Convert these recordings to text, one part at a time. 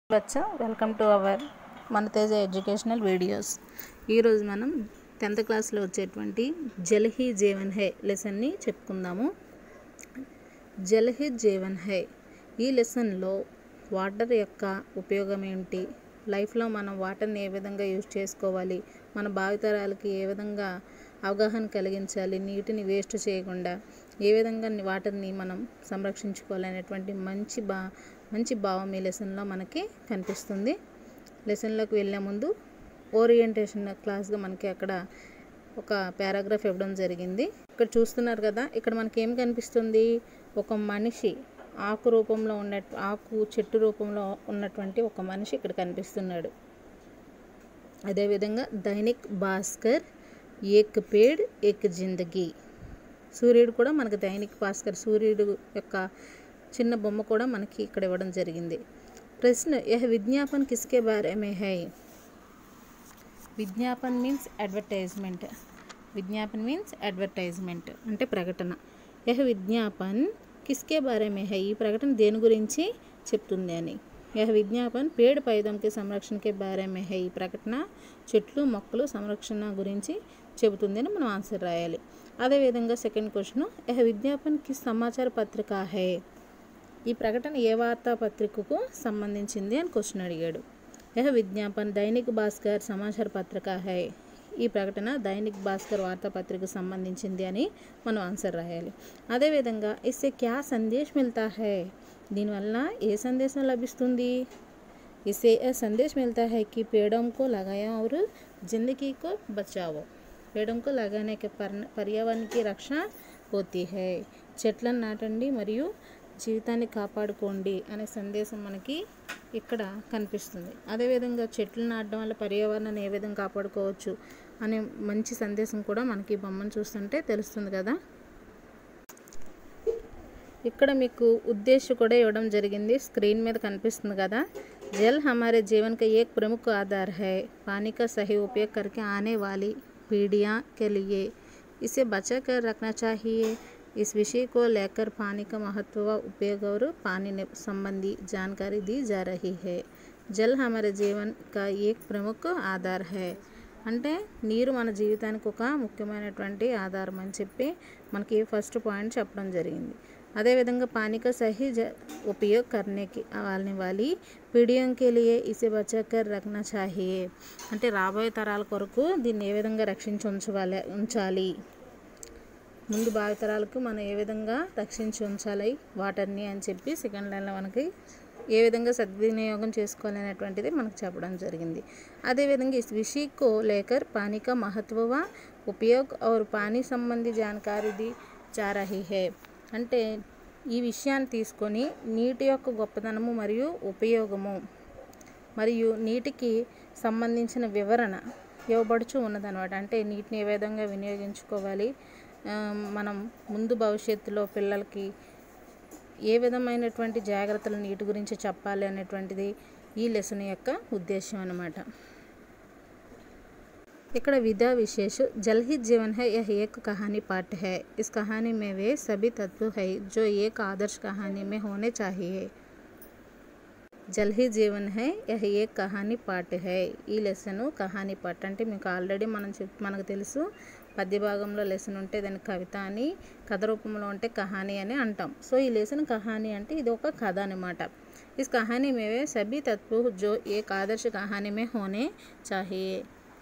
Bachcha welcome to our మన Teja educational videos ఈరోజు మనం టెన్త్ క్లాస్లో వచ్చేటువంటి జల్ హీ జీవన్ హై లెసన్ని చెప్పుకుందాము జల్ హీ జీవన్ హై ఈ లెసన్లో వాటర్ యొక్క ఉపయోగం ఏమిటి లైఫ్లో మనం వాటర్ని ఏ విధంగా యూజ్ చేసుకోవాలి మన భావితరాలకి ఏ విధంగా అవగాహన కలిగించాలి నీటిని వేస్ట్ చేయకుండా ఏ విధంగా వాటర్ని మనం సంరక్షించుకోవాలనేటువంటి మంచి బా మంచి భావం ఈ లెసన్లో మనకి కనిపిస్తుంది లెసన్లోకి వెళ్ళే ముందు ఓరియంటేషన్ క్లాస్గా మనకి అక్కడ ఒక పారాగ్రాఫ్ ఇవ్వడం జరిగింది ఇక్కడ చూస్తున్నారు కదా ఇక్కడ మనకి ఏం కనిపిస్తుంది ఒక మనిషి ఆకు రూపంలో ఉన్న ఆకు చెట్టు రూపంలో ఉన్నటువంటి ఒక మనిషి ఇక్కడ కనిపిస్తున్నాడు అదేవిధంగా దైనిక్ భాస్కర్ ఏక్ పేడ్ ఏక్ జిందగీ సూర్యుడు కూడా మనకి దైనిక్ భాస్కర్ సూర్యుడు యొక్క చిన్న బొమ్మ కూడా మనకి ఇక్కడ ఇవ్వడం జరిగింది ప్రశ్న యహ విజ్ఞాపన్ కిస్కే బారే మే హై విజ్ఞాపన్ మీన్స్ అడ్వర్టైజ్మెంట్ విజ్ఞాపన్ మీన్స్ అడ్వర్టైజ్మెంట్ అంటే ప్రకటన యహ విజ్ఞాపన్ కిస్కే బారే మే హై ఈ ప్రకటన దేని గురించి చెప్తుంది అని యహ విజ్ఞాపన్ పేడ్ పైదంకి సంరక్షణకే బారే మే హై ఈ ప్రకటన చెట్లు మొక్కలు సంరక్షణ గురించి చెబుతుంది అని మనం ఆన్సర్ రాయాలి అదేవిధంగా సెకండ్ క్వశ్చన్ యహ విజ్ఞాపన్ కిస్ సమాచార పత్రిక హై ఈ ప్రకటన ఏ వార్తాపత్రికకు సంబంధించింది అని క్వశ్చన్ అడిగాడు యహ విజ్ఞాపన్ దైనిక్ భాస్కర్ సమాచార పత్రిక హై ఈ ప్రకటన దైనిక్ భాస్కర్ వార్తాపత్రికకు సంబంధించింది అని మనం ఆన్సర్ రాయాలి అదేవిధంగా ఇస్సే క్యా సందేశ్ మిల్తా హై దీనివల్ల ఏ సందేశం లభిస్తుంది ఇసే సందేశ్ మిల్తా है कि पेड़ों को लगाया और जिंदगी को बचाओ पेड़ों को लगाने के पर- पर्यावरण की రక్ష होती है చెట్లను నాటండి మరియు జీవితాన్ని కాపాడుకోండి అనే సందేశం మనకి ఇక్కడ కనిపిస్తుంది అదేవిధంగా చెట్లు నాటడం వల్ల పర్యావరణాన్ని ఏ విధంగా కాపాడుకోవచ్చు అనే మంచి సందేశం కూడా మనకి ఈ బొమ్మను చూస్తుంటే తెలుస్తుంది కదా ఇక్కడ మీకు ఉద్దేశం కూడా ఇవ్వడం జరిగింది స్క్రీన్ మీద కనిపిస్తుంది కదా जल हमारे जीवन का एक प्रमुख आधार है पानी का सही उपयोग करके आने वाली पीढ़ियाँ के लिए इसे बचा कर रखना चाहिए इस विषय को लेकर पानी का महत्व व उपयोग और पानी ने संबंधी जानकारी दी जा रही है जल हमारे जीवन का एक प्रमुख आधार है అంటే నీరు మన జీవితానికి ఒక ముఖ్యమైనటువంటి ఆధారం అని చెప్పి మనకి ఫస్ట్ పాయింట్ చెప్పడం జరిగింది అదేవిధంగా పానీ का सही ज- उपयोग करने की वाली वाली पीढ़ियों के लिए इसे बचाकर रखना चाहिए అంటే రాబోయే తరాల కొరకు దీన్ని ఏ విధంగా రక్షించి ఉంచవాలి ఉంచాలి ముందు భావితరాలకు మనం ఏ విధంగా రక్షించి ఉంచాలి వాటర్ని అని చెప్పి సెకండ్ లైన్లో మనకి ఏ విధంగా సద్వినియోగం చేసుకోవాలి అనేటువంటిది మనకు చెప్పడం జరిగింది అదేవిధంగా इस विषय को लेकर पानी का महत्व व उपयोग और पानी संबंधी जानकारी दी जा रही है అంటే ఈ విషయాన్ని తీసుకొని నీటి యొక్క గొప్పతనము మరియు ఉపయోగము మరియు నీటికి సంబంధించిన వివరణ ఇవ్వబడుచు ఉన్నదనమాట అంటే నీటిని ఏ విధంగా వినియోగించుకోవాలి ఆ, మనం ముందు భవిష్యత్తులో పిల్లలకి ఏ విధమైనటువంటి జాగ్రత్తలు నీటి గురించి చెప్పాలి అనేటువంటిది ఈ లెసన్ యొక్క ఉద్దేశం అన్నమాట ఇక్కడ विधा विशेष जल ही जीवन है यह एक कहानी पाठ है इस कहानी में वे सभी तत्व है जो एक आदर्श कहानी में होने चाहिए జల్ హీ జీవన్ హై యహ ఏ కహానీ పాట్ హై ఈ లెసన్ కహానీ పాట్ అంటే మీకు ఆల్రెడీ మనం చెప్ మనకు తెలుసు పద్య భాగంలో లెసన్ ఉంటే దాన్ని కవిత అని కథ రూపంలో ఉంటే కహానీ అని అంటాం సో ఈ లెసన్ కహానీ అంటే ఇది ఒక కథ అనమాట इस कहानी में वे सभी तत्व जो एक आदर्श कहानी में होने चाहिए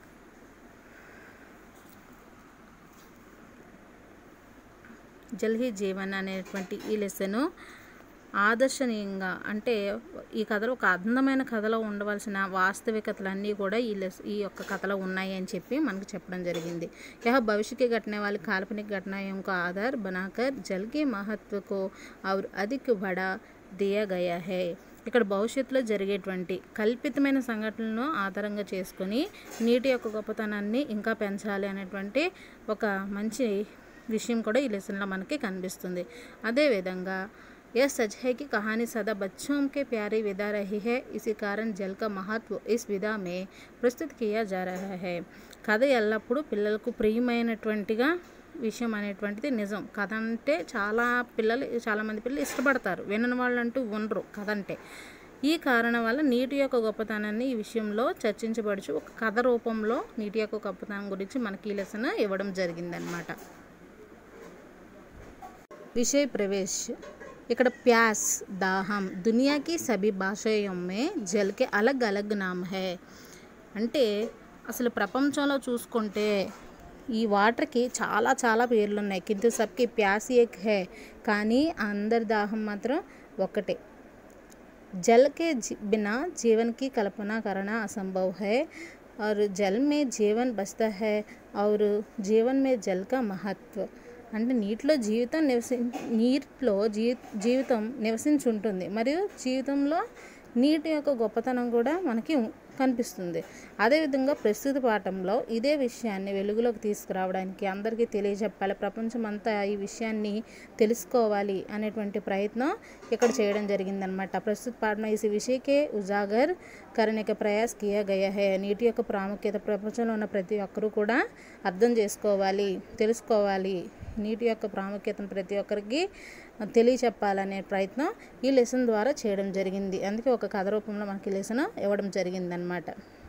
జల్ హీ జీవన్ అనేటువంటి ఈ లెసన్ ఆదర్శనీయంగా అంటే ఈ కథలో ఒక అందమైన కథలో ఉండవలసిన వాస్తవికతలన్నీ కూడా ఈ లెస్ ఈ యొక్క కథలో ఉన్నాయి అని చెప్పి మనకు చెప్పడం జరిగింది यह भविष्य की घटने वाली काल्पनिक घटनाओं का आधार बनाकर जल के महत्व को और अधिक बढ़ा दिया गया है ఇక్కడ భవిష్యత్తులో జరిగేటువంటి కల్పితమైన సంఘటనలను ఆధారంగా చేసుకొని నీటి యొక్క గొప్పతనాన్ని ఇంకా పెంచాలి అనేటువంటి ఒక మంచి విషయం కూడా ఈ లెసన్లో మనకి కనిపిస్తుంది అదేవిధంగా यह सच है कि कहानी सदा बच्चों के प्यारी विदा रही है इसी कारण जल का महत्व इस विधा में प्रस्तुत किया जा रहा है కథ ఎల్లప్పుడూ పిల్లలకు ప్రియమైనటువంటిగా విషయం అనేటువంటిది నిజం కథ అంటే చాలా పిల్లలు చాలామంది పిల్లలు ఇష్టపడతారు వినని వాళ్ళు అంటూ ఉండరు కథ అంటే ఈ కారణం వల్ల నీటి యొక్క గొప్పతనాన్ని ఈ విషయంలో చర్చించబడుచు ఒక కథ రూపంలో నీటి యొక్క గొప్పతనం గురించి మనకి ఈ లెసన్ ఇవ్వడం జరిగిందనమాట విషయ ప్రవేశ్ ఇక్కడ ప్యాస్ దాహం దునియాకి సభీ భాషయోं में జల్ కే అలగ్ అలగ్ నామ్ హై అంటే అసలు ప్రపంచంలో చూసుకుంటే ఈ వాటర్కి చాలా చాలా పేర్లు ఉన్నాయి కింద సబ్కి ప్యాస్ ఏక్ హే కానీ అందరి దాహం మాత్రం ఒక్కటే जल के जी- बिना जीवन की कल्पना करना असंभव है और जल में जीवन बसता है और जीवन में जल का महत्व అంటే నీటిలో జీవితం నివసి నీటిలో జీ జీవితం నివసించి ఉంటుంది మరియు జీవితంలో నీటి యొక్క గొప్పతనం కూడా మనకి ఉ- కనిపిస్తుంది అదేవిధంగా ప్రస్తుత పాఠంలో ఇదే విషయాన్ని వెలుగులోకి తీసుకురావడానికి అందరికీ తెలియజెప్పాలి ప్రపంచం అంతా ఈ విషయాన్ని తెలుసుకోవాలి అనేటువంటి ప్రయత్నం ఇక్కడ చేయడం జరిగిందనమాట ప్రస్తుత పాఠం ఈ విషయకే ఉజాగర్ కరణిక ప్రయాస్ కియా గయా హే నీటి యొక్క ప్రాముఖ్యత ప్రపంచంలో ఉన్న ప్రతి ఒక్కరూ కూడా అర్థం చేసుకోవాలి తెలుసుకోవాలి నీటి యొక్క ప్రాముఖ్యతను ప్రతి ఒక్కరికి తెలియచెప్పాలనే ప్రయత్నం ఈ లెసన్ ద్వారా చేయడం జరిగింది అందుకే ఒక కథ రూపంలో మనకి లెసన్ ఇవ్వడం జరిగిందనమాట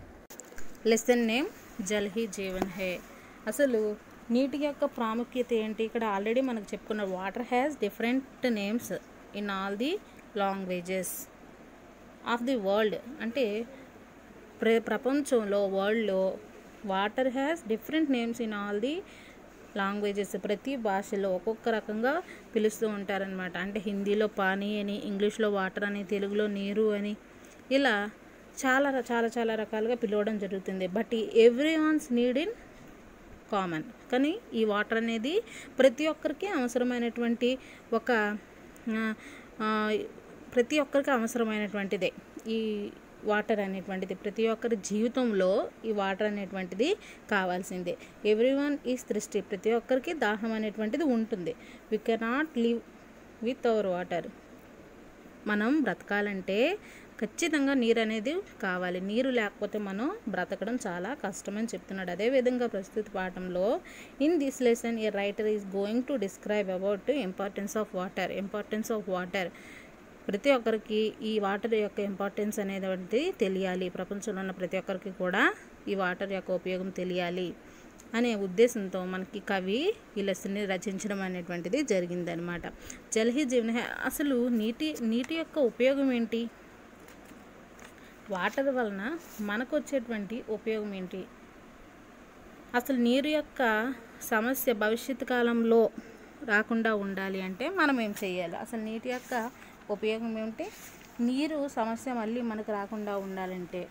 లెసన్ నేమ్ జల్ హీ జీవన్ హే అసలు నీటి యొక్క ప్రాముఖ్యత ఏంటి ఇక్కడ ఆల్రెడీ మనకు చెప్పుకున్న water has different names in all the languages of the world అంటే ప్ర ప్రపంచంలో వరల్డ్లో water has different names in all the languages ప్రతి భాషలో ఒక్కొక్క రకంగా పిలుస్తూ ఉంటారనమాట అంటే హిందీలో పానీ అని ఇంగ్లీష్లో వాటర్ అని తెలుగులో నీరు అని ఇలా చాలా ర- చాలా చాలా రకాలుగా పిలవడం జరుగుతుంది but everyone's need in common కానీ ఈ వాటర్ అనేది ప్రతి ఒక్కరికి అవసరమైనటువంటి ఒక ఆ, ఆ, ప్రతి ఒక్కరికి అవసరమైనటువంటిదే ఈ వాటర్ అనేటువంటిది ప్రతి ఒక్కరి జీవితంలో ఈ వాటర్ అనేటువంటిది కావాల్సిందే ఎవ్రీ వన్ ఈ సృష్టి ప్రతి ఒక్కరికి దాహం అనేటువంటిది ఉంటుంది we cannot live with our water మనం బ్రతకాలంటే ఖచ్చితంగా నీరు అనేది కావాలి నీరు లేకపోతే మనం బ్రతకడం చాలా కష్టమని చెప్తున్నాడు అదేవిధంగా ప్రస్తుత పాఠంలో in this lesson a writer is going to describe about importance of water importance of water ప్రతి ఒక్కరికి ఈ వాటర్ యొక్క ఇంపార్టెన్స్ అనేది తెలియాలి ప్రపంచంలో ఉన్న ప్రతి ఒక్కరికి కూడా ఈ వాటర్ యొక్క ఉపయోగం తెలియాలి అనే ఉద్దేశంతో మనకి కవి ఈ లెసన్ని రచించడం అనేటువంటిది జరిగిందనమాట జల్హి జీవన హే- అసలు నీటి నీటి యొక్క ఉపయోగం ఏంటి వాటర్ వలన మనకు వచ్చేటువంటి ఉపయోగం ఏంటి అసలు నీరు యొక్క సమస్య భవిష్యత్తు కాలంలో రాకుండా ఉండాలి అంటే మనం ఏం చేయాలి అసలు నీటి యొక్క ఉపయోగం ఏమిటి నీరు సమస్య మళ్ళీ మనకు రాకుండా ఉండాలంటే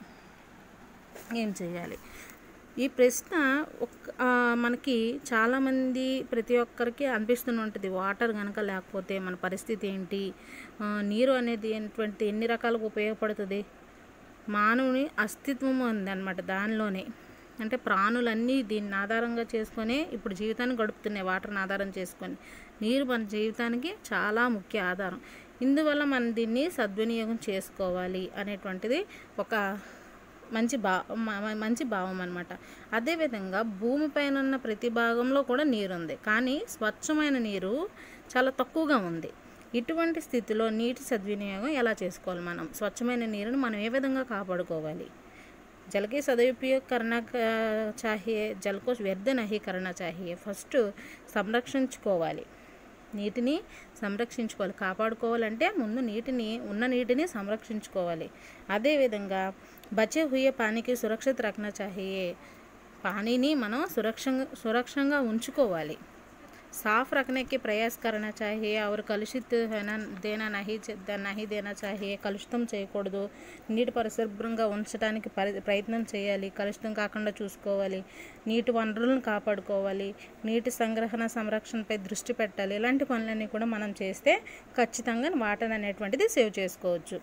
ఏం చేయాలి ఈ ప్రశ్న ఒక్- ఆ, మనకి చాలామంది ప్రతి ఒక్కరికి అనిపిస్తూనే ఉంటుంది వాటర్ కనుక లేకపోతే మన పరిస్థితి ఏంటి ఆ, నీరు అనేది ఏంటువంటి ఎన్ని రకాలుగా ఉపయోగపడుతుంది మానవుని అస్తిత్వం ఉందన్నమాట దానిలోనే అంటే ప్రాణులన్నీ దీన్ని ఆధారంగా చేసుకొని ఇప్పుడు జీవితాన్ని గడుపుతున్నాయి వాటర్ని ఆధారం చేసుకొని నీరు మన జీవితానికి చాలా ముఖ్య ఆధారం ఇందువల్ల మనం దీన్ని సద్వినియోగం చేసుకోవాలి అనేటువంటిది ఒక మంచి భా మ- మ- మంచి భావం అనమాట అదేవిధంగా భూమిపైన ఉన్న ప్రతి భాగంలో కూడా నీరు ఉంది కానీ స్వచ్ఛమైన నీరు చాలా తక్కువగా ఉంది ఇటువంటి స్థితిలో నీటి సద్వినియోగం ఎలా చేసుకోవాలి మనం స్వచ్ఛమైన నీరును మనం ఏ విధంగా కాపాడుకోవాలి जल के सदुपयोग करना క- चाहिए జల్ को వ్యర్థ నహి కరణ चाहिए ఫస్ట్ సంరక్షించుకోవాలి నీటిని సంరక్షించుకోవాలి కాపాడుకోవాలంటే ముందు నీటిని ఉన్న నీటిని సంరక్షించుకోవాలి అదేవిధంగా బచే హుయే పానీకి సురక్షిత రఖనా चाहिए పానీని మనం సురక్షంగా సురక్షంగా ఉంచుకోవాలి साफ रखने के प्रयास करना चाहिए और కలుషిత్ है దేనా నహి నహి దేనా चाहिए కలుషితం చేయకూడదు నీటి పరిశుభ్రంగా ఉంచడానికి పరి ప్రయత్నం చేయాలి కలుషితం కాకుండా చూసుకోవాలి నీటి వనరులను కాపాడుకోవాలి నీటి సంగ్రహణ సంరక్షణపై దృష్టి పెట్టాలి ఇలాంటి పనులన్నీ కూడా మనం చేస్తే ఖచ్చితంగా వాటర్ అనేటువంటిది సేవ్ చేసుకోవచ్చు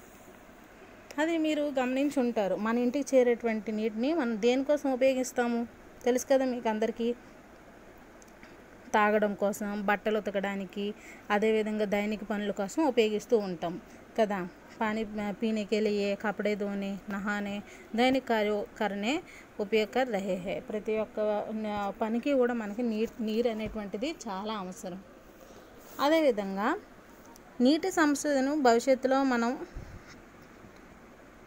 అది మీరు గమనించి ఉంటారు మన ఇంటికి చేరేటువంటి నీటిని మనం దేనికోసం ఉపయోగిస్తాము తెలుసు కదా మీకు అందరికీ తాగడం కోసం బట్టలు ఉతకడానికి అదేవిధంగా దైనిక పనుల కోసం ఉపయోగిస్తూ ఉంటాం కదా పానీ पीने के लिए कपड़े धोने नहाने దైనిక కార్య करने ఉపయోగ कर रहे हैं ప్రతి ఒక్క న- పనికి కూడా మనకి నీరు నీరు అనేటువంటిది చాలా అవసరం అదేవిధంగా నీటి సంస్థను భవిష్యత్తులో మనం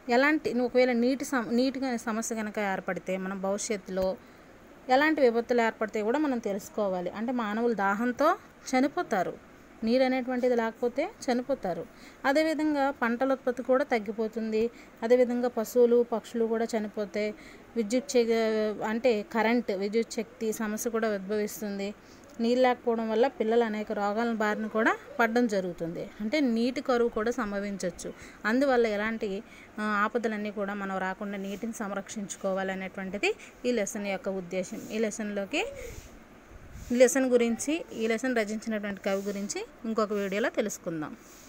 ఎలాంటి ఒకవేళ నీటి సమ నీటి సమస్య కనుక ఏర్పడితే మన భవిష్యత్తులో ఎలాంటి విపత్తులు ఏర్పడితే కూడా మనం తెలుసుకోవాలి అంటే మానవులు దాహంతో చనిపోతారు నీరు అనేటువంటిది లేకపోతే చనిపోతారు అదేవిధంగా పంటల ఉత్పత్తి కూడా తగ్గిపోతుంది అదేవిధంగా పశువులు పక్షులు కూడా చనిపోతే విద్యుత్ శ అంటే కరెంట్ విద్యుత్ శక్తి సమస్య కూడా ఉద్భవిస్తుంది నీళ్ళు లేకపోవడం వల్ల పిల్లలు అనేక రోగాల బారిన కూడా పడడం జరుగుతుంది అంటే నీటి కరువు కూడా సంభవించవచ్చు అందువల్ల ఎలాంటి ఆ, ఆపదలన్నీ కూడా మనం రాకుండా నీటిని సంరక్షించుకోవాలనేటువంటిది ఈ లెసన్ యొక్క ఉద్దేశం ఈ లెసన్లోకి ఈ లెసన్ గురించి ఈ లెసన్ రచించినటువంటి కవి గురించి ఇంకొక వీడియోలో తెలుసుకుందాం